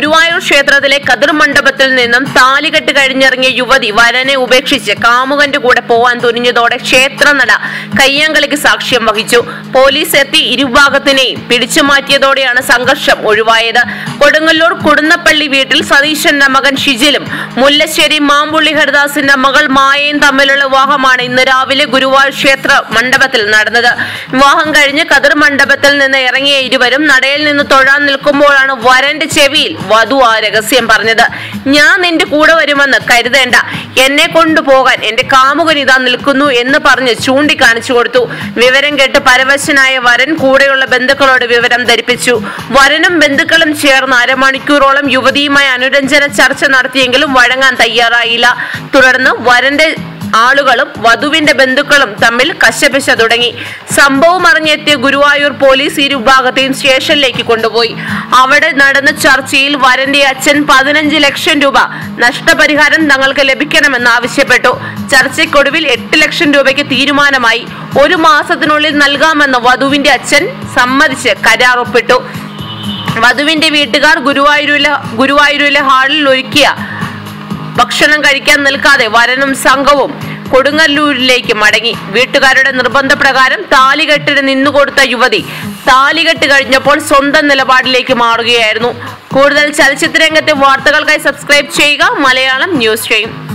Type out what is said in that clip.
ഗുരുവായൂർ ക്ഷേത്രത്തിലെ കതിർ മണ്ഡപത്തിൽ നിന്നും താലികെട്ട് കഴിഞ്ഞിറങ്ങിയ യുവതി വരനെ ഉപേക്ഷിച്ച് കാമുകന്റെ കൂടെ പോവാൻ തുനിഞ്ഞതോടെ ക്ഷേത്രനട കയ്യാങ്കളിക്ക് സാക്ഷ്യം വഹിച്ചു പോലീസ് എത്തി ഇരുഭാഗത്തിനെയും പിടിച്ചു മാറ്റിയതോടെയാണ് സംഘർഷം ഒഴിവായത് കൊടുങ്ങല്ലൂർ കുടുന്നപ്പള്ളി വീട്ടിൽ സതീശന്റെ മകൻ ഷിജിലും മുല്ലശ്ശേരി മാമ്പുള്ളി ഹരിദാസിന്റെ മകൾ മായയും തമ്മിലുള്ള വിവാഹമാണ് ഇന്ന് രാവിലെ ഗുരുവായൂർ ക്ഷേത്ര മണ്ഡപത്തിൽ നടന്നത് വിവാഹം കഴിഞ്ഞ് കതിർ മണ്ഡപത്തിൽ നിന്ന് ഇറങ്ങിയ ഇരുവരും നടയിൽ നിന്ന് തൊഴാൻ നിൽക്കുമ്പോഴാണ് വരന്റെ ചെവിയിൽ വധു ആ രഹസ്യം പറഞ്ഞത് ഞാൻ നിന്റെ കൂടെ വരുമെന്ന് കരുതേണ്ട എന്നെ കൊണ്ടുപോകാൻ എന്റെ കാമുകൻ ഇതാ നിൽക്കുന്നു എന്ന് പറഞ്ഞ് ചൂണ്ടിക്കാണിച്ചു കൊടുത്തു വിവരം കേട്ട് പരവശനായ വരൻ കൂടെയുള്ള ബന്ധുക്കളോട് വിവരം ധരിപ്പിച്ചു വരനും ബന്ധുക്കളും ചേർന്ന് അരമണിക്കൂറോളം യുവതിയുമായി അനുരഞ്ജന ചർച്ച നടത്തിയെങ്കിലും വഴങ്ങാൻ തയ്യാറായില്ല തുടർന്ന് വരന്റെ ആളുകളും വധുവിന്റെ ബന്ധുക്കളും തമ്മിൽ കശപിശ തുടങ്ങി സംഭവം അറിഞ്ഞെത്തിയ ഗുരുവായൂർ പോലീസ് ഇരുഭാഗത്തെയും സ്റ്റേഷനിലേക്ക് കൊണ്ടുപോയി അവിടെ നടന്ന ചർച്ചയിൽ വരന്റെ അച്ഛൻ പതിനഞ്ച് ലക്ഷം രൂപ നഷ്ടപരിഹാരം തങ്ങൾക്ക് ലഭിക്കണമെന്ന് ആവശ്യപ്പെട്ടു ചർച്ചയ്ക്കൊടുവിൽ എട്ട് ലക്ഷം രൂപയ്ക്ക് തീരുമാനമായി ഒരു മാസത്തിനുള്ളിൽ നൽകാമെന്ന് വധുവിന്റെ അച്ഛൻ സമ്മതിച്ച് കരാർ ഒപ്പിട്ടു വധുവിന്റെ വീട്ടുകാർ ഗുരുവായൂരിലെ ഗുരുവായൂരിലെ ഹാളിൽ ഒരുക്കിയ ഭക്ഷണം കഴിക്കാൻ നിൽക്കാതെ വരനും സംഘവും കൊടുങ്ങല്ലൂരിലേക്ക് മടങ്ങി വീട്ടുകാരുടെ നിർബന്ധപ്രകാരം താലികെട്ടിന് നിന്നുകൊടുത്ത യുവതി താലികെട്ട് കഴിഞ്ഞപ്പോൾ സ്വന്തം നിലപാടിലേക്ക് മാറുകയായിരുന്നു കൂടുതൽ ചലച്ചിത്ര രംഗത്തെ വാർത്തകൾക്കായി സബ്സ്ക്രൈബ് ചെയ്യുക മലയാളം ന്യൂസ് ചെയ്യും